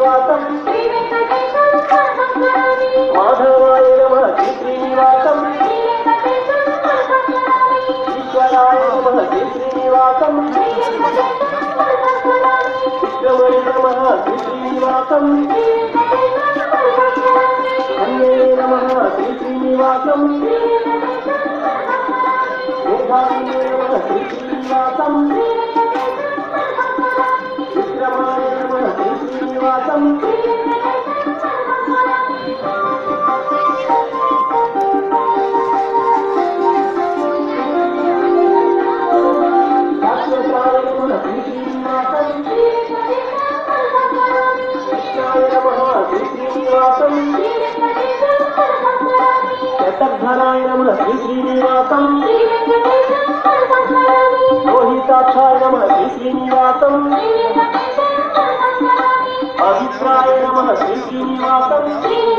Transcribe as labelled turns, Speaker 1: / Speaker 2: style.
Speaker 1: శ్రీనివాసం మాధవాయ నమ శ్రీ శ్రీనివాసం ఈశ్వరాయ నమ శ్రీ శ్రీనివాసం విక్రమాయ నమ శ్రీ శ్రీనివాసం అన్యే నమ శ్రీ శ్రీనివాసం మేఘాయ నమ శ్రీ శ్రీనివాసం విక్రమాయ నమ శ్రీ శ్రీనివాసం శాశ్వతాయ నమ శ్రీ శ్రీనివాసం కృష్ణాయ నమ శ్రీ శ్రీనివాసం శతధరాయ నమ శ్రీ శ్రీనివాసం రోహితాక్షాయ నమ శ్రీ శ్రీనివాసం అభిప్రాయ నమ శ్రీ శ్రీనివాసం